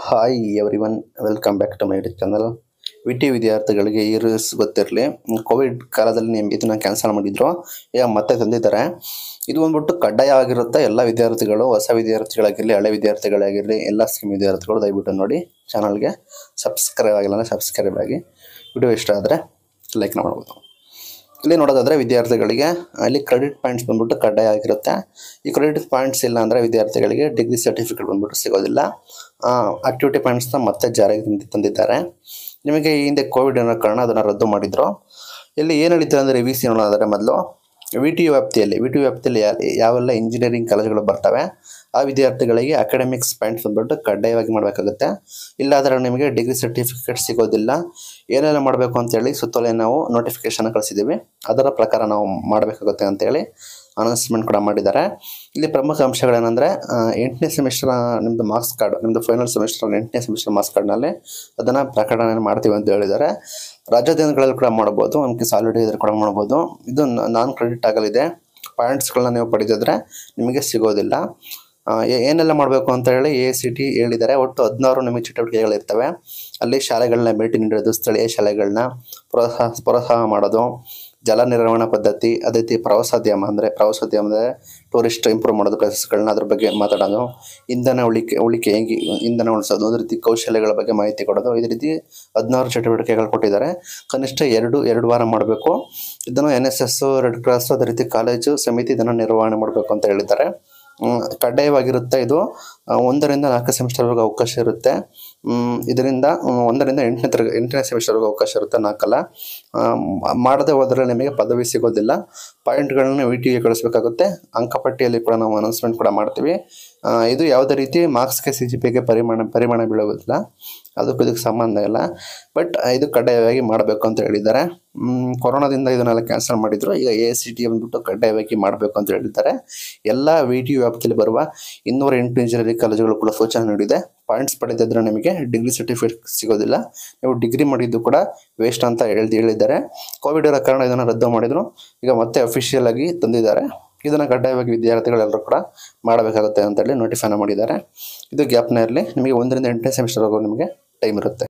hi everyone welcome back to my channel V T ವಿದ್ಯಾರ್ಥಿಗಳಿಗೆ ಈ rules ಗೊತ್ತಿರಲಿ Covid ಕಾಲದಲ್ಲಿ ನಿಮ್ ಇದನ್ನ ಕ್ಯಾನ್ಸಲ್ ಮಾಡಿದ್ರು ಈಗ ಮತ್ತೆ ತಂದಿದ್ದಾರೆ ಇದು ಬಂದ್ಬಿಟ್ಟು ಕಡ್ಡಾಯ ಆಗಿರುತ್ತೆ ಎಲ್ಲ ವಿದ್ಯಾರ್ಥಿಗಳು ಹೊಸ ವಿದ್ಯಾರ್ಥಿಗಳಾಗಿರಲಿ ಹಳೆ ವಿದ್ಯಾರ್ಥಿಗಳಾಗಿರಲಿ ಎಲ್ಲ ಸ್ಕೀಮ್ ವಿದ್ಯಾರ್ಥಿಗಳು ದಯವಿಟ್ಟು ನೋಡಿ ಚಾನಲ್ಗೆ ಸಬ್ಸ್ಕ್ರೈಬ್ ಆಗಿಲ್ಲ ಅಂದರೆ ಸಬ್ಸ್ಕ್ರೈಬ್ ಆಗಿ ವಿಡಿಯೋ ಇಷ್ಟ ಆದರೆ ಲೈಕ್ ಮಾಡ್ಬೋದು ಇಲ್ಲಿ ನೋಡೋದಾದ್ರೆ ವಿದ್ಯಾರ್ಥಿಗಳಿಗೆ ಅಲ್ಲಿ ಕ್ರೆಡಿಟ್ ಪಾಯಿಂಟ್ಸ್ ಬಂದ್ಬಿಟ್ಟು ಕಡ್ಡಾಯ ಆಗಿರುತ್ತೆ ಈ ಕ್ರೆಡಿಟ್ ಪಾಯಿಂಟ್ಸ್ ಇಲ್ಲ ಅಂದರೆ ವಿದ್ಯಾರ್ಥಿಗಳಿಗೆ ಡಿಗ್ರಿ ಸರ್ಟಿಫಿಕೇಟ್ ಬಂದ್ಬಿಟ್ಟು ಸಿಗೋದಿಲ್ಲ ಆಕ್ಟಿವಿಟಿ ಪಾಯಿಂಟ್ಸ್ನ ಮತ್ತೆ ಜಾರಿಗೆ ತಂದಿ ತಂದಿದ್ದಾರೆ ನಿಮಗೆ ಈ ಹಿಂದೆ ಕೋವಿಡ್ ಅನ್ನೋ ಕಾರಣ ಅದನ್ನು ರದ್ದು ಮಾಡಿದ್ರು ಇಲ್ಲಿ ಏನು ನಡೀತದೆ ಅಂದರೆ ವಿ ಸಿ ನೋಡೋದಾದ್ರೆ ಮೊದಲು ವಿ ಟಿ ಯು ವ್ಯಾಪ್ತಿಯಲ್ಲಿ ವಿ ಟಿ ಯು ವ್ಯಾಪ್ತಿಯಲ್ಲಿ ಯಾ- ಯಾವೆಲ್ಲ ಇಂಜಿನಿಯರಿಂಗ್ ಕಾಲೇಜುಗಳು ಬರ್ತವೆ ಆ ವಿದ್ಯಾರ್ಥಿಗಳಿಗೆ ಅಕಾಡೆಮಿಕ್ಸ್ ಪಾಯಿಂಟ್ಸ್ ಬಂದ್ಬಿಟ್ಟು ಕಡ್ಡಾಯವಾಗಿ ಮಾಡಬೇಕಾಗುತ್ತೆ ಇಲ್ಲಾದರೆ ನಿಮಗೆ ಡಿಗ್ರಿ ಸರ್ಟಿಫಿಕೇಟ್ ಸಿಗೋದಿಲ್ಲ ಏನೆಲ್ಲ ಮಾಡಬೇಕು ಅಂತೇಳಿ ಸುತ್ತಲೇ ನಾವು ನೋಟಿಫಿಕೇಶನ್ ಕಳಿಸಿದ್ದೀವಿ ಅದರ ಪ್ರಕಾರ ನಾವು ಮಾಡಬೇಕಾಗುತ್ತೆ ಅಂತೇಳಿ ಅನೌನ್ಸ್ಮೆಂಟ್ ಕೂಡ ಮಾಡಿದ್ದಾರೆ ಇಲ್ಲಿ ಪ್ರಮುಖ ಅಂಶಗಳೇನೆಂದರೆ ಎಂಟನೇ ಸೆಮಿಸ್ಟರ್ ನಿಮ್ಮದು ಮಾರ್ಕ್ಸ್ ಕಾರ್ಡ್ ನಿಮ್ಮದು ಫೈನಲ್ ಸೆಮಿಸ್ಟರ್ ಎಂಟನೇ ಸೆಮಿಸ್ಟರ್ ಮಾರ್ಕ್ಸ್ ಕಾರ್ಡ್ನಲ್ಲಿ ಅದನ್ನು ಪ್ರಕಟಣೆ ಮಾಡ್ತೀವಿ ಅಂತ ಹೇಳಿದ್ದಾರೆ ರಾಜ್ಯದಿಂದಗಳಲ್ಲಿ ಕೂಡ ಮಾಡ್ಬೋದು ನಮಗೆ ಸಾಲಿಡ್ ಇದ್ರೆ ಕೂಡ ಮಾಡ್ಬೋದು ಇದು ನಾನ್ ಕ್ರೆಡಿಟ್ ಆಗಲಿದೆ ಪಾಯಿಂಟ್ಸ್ಗಳನ್ನ ನೀವು ಪಡೆದಿದ್ರೆ ನಿಮಗೆ ಸಿಗೋದಿಲ್ಲ ಆ, ಏ- ಏನೆಲ್ಲ ಮಾಡಬೇಕು ಅಂತ ಹೇಳಿ ಎ ಸಿ ಟಿ ಹೇಳಿದ್ದಾರೆ ಒಟ್ಟು ಹದಿನಾರು ನಿಮಗೆ ಚಟುವಟಿಕೆಗಳಿರ್ತವೆ ಅಲ್ಲಿ ಶಾಲೆಗಳನ್ನ ಭೇಟಿ ನೀಡೋದು ಸ್ಥಳೀಯ ಶಾಲೆಗಳನ್ನ ಪ್ರೋತ್ಸಾಹ ಪ್ರೋತ್ಸಾಹ ಮಾಡೋದು ಜಲ ನಿರ್ವಹಣಾ ಪದ್ಧತಿ ಅದೇ ರೀತಿ ಪ್ರವಾಸೋದ್ಯಮ ಅಂದರೆ ಪ್ರವಾಸೋದ್ಯಮ ಅಂದರೆ ಟೂರಿಸ್ಟ್ ಇಂಪ್ರೂವ್ ಮಾಡೋದು ಪ್ಲೇಸಸ್ಗಳನ್ನ ಅದ್ರ ಬಗ್ಗೆ ಮಾತಾಡೋದು ಇಂಧನ ಉಳಿಕೆ ಉಳಿಕೆ ಹೆಂಗೆ ಇಂಧನ ಉಳಿಸೋದು ಅದೇ ರೀತಿ ಕೌಶಲ್ಯಗಳ ಬಗ್ಗೆ ಮಾಹಿತಿ ಕೊಡೋದು ಇದೇ ರೀತಿ ಹದಿನಾರು ಚಟುವಟಿಕೆಗಳು ಕೊಟ್ಟಿದ್ದಾರೆ ಕನಿಷ್ಠ ಎರಡು ಎರಡು ವಾರ ಮಾಡಬೇಕು ಇದನ್ನು N S S red cross ಅದೇ ರೀತಿ ಕಾಲೇಜು ಸಮಿತಿ ಇದನ್ನು ನಿರ್ವಹಣೆ ಮಾಡಬೇಕು ಅಂತ ಹೇಳಿದ್ದಾರೆ ಹ್ಮ್, ಕಡ್ಡಾಯವಾಗಿರುತ್ತೆ ಇದು ಆ, ಒಂದರಿಂದ ನಾಲ್ಕು ಸೆಮಿಸ್ಟರ್ವರೆಗೂ ಅವಕಾಶ ಇರುತ್ತೆ ಹ್ಮ್, ಇದರಿಂದ ಹ್ಮ್, ಒಂದರಿಂದ ಎಂಟನೇ ತರಗ ಎಂಟನೇ ಸೆಮಿಸ್ಟರ್ವರೆಗೂ ಅವಕಾಶ ಇರುತ್ತೆ ನಾಲ್ಕಲ್ಲ ಆ, ಮ- ಮಾಡದೆ ಹೋದರೆ ನಿಮಗೆ ಪದವಿ ಸಿಗೋದಿಲ್ಲ ಪಾಯಿಂಟ್ಗಳನ್ನ ವಿ ಟಿಗೆ ಕಳಿಸ್ಬೇಕಾಗುತ್ತೆ ಅಂಕಪಟ್ಟಿಯಲ್ಲಿ ಕೂಡ ನಾವು ಅನೌನ್ಸ್ಮೆಂಟ್ ಕೂಡ ಮಾಡ್ತೀವಿ ಆ, ಇದು ಯಾವುದೇ ರೀತಿ ಮಾರ್ಕ್ಸ್ಗೆ ಸಿ ಜಿ ಪಿಗೆ ಪರಿಮಾಣ ಪರಿಮಾಣ ಬೀಳುವುದಿಲ್ಲ ಅದಕ್ಕೂ ಇದಕ್ಕೆ ಸಂಬಂಧ ಇಲ್ಲ ಬಟ್ ಇದು ಕಡ್ಡಾಯವಾಗಿ ಮಾಡಬೇಕು ಅಂತ ಹೇಳಿದ್ದಾರೆ ಮ್, ಕೊರೋನಾದಿಂದ ಇದನ್ನೆಲ್ಲ ಕ್ಯಾನ್ಸಲ್ ಮಾಡಿದ್ರು ಈಗ ಎ ಸಿ ಟಿ ಬಂದ್ಬಿಟ್ಟು ಕಡ್ಡಾಯವಾಗಿ ಮಾಡಬೇಕು ಅಂತ ಹೇಳಿದ್ದಾರೆ ಎಲ್ಲ ವಿ ಟಿ ವ್ಯಾಪ್ತಿಯಲ್ಲಿ ಬರುವ ಇನ್ನೂರ ಎಂಟು ಇಂಜಿನಿಯರಿಂಗ್ ಕಾಲೇಜುಗಳು ಕೂಡ ಸೂಚನೆ ನೀಡಿದೆ ಪಾಯಿಂಟ್ಸ್ ಪಡೆದಿದ್ರೆ ನಿಮಗೆ ಡಿಗ್ರಿ ಸರ್ಟಿಫಿಕೇಟ್ ಸಿಗೋದಿಲ್ಲ ನೀವು ಡಿಗ್ರಿ ಮಾಡಿದ್ದು ಕೂಡ ವೇಸ್ಟ್ ಅಂತ ಹೇಳ್ದು ಹೇಳಿದ್ದಾರೆ ಕೋವಿಡ್ ಇರೋ ಕಾರಣ ಇದನ್ನು ರದ್ದು ಮಾಡಿದ್ರು ಈಗ ಮತ್ತೆ ಅಫಿಷಿಯಲ್ ಆಗಿ ತಂದಿದ್ದಾರೆ ಇದನ್ನು ಕಡ್ಡಾಯವಾಗಿ ವಿದ್ಯಾರ್ಥಿಗಳೆಲ್ಲರೂ ಕೂಡ ಮಾಡಬೇಕಾಗುತ್ತೆ ಅಂತೇಳಿ ನೋಟಿಫೈನ ಮಾಡಿದ್ದಾರೆ ಇದು ಗ್ಯಾಪ್ನ ಇರಲಿ ನಿಮಗೆ ಒಂದರಿಂದ ಎಂಟನೇ ಸೆಮಿಸ್ಟರ್ವರೆಗೂ ನಿಮಗೆ ಟೈಮ್ ಇರುತ್ತೆ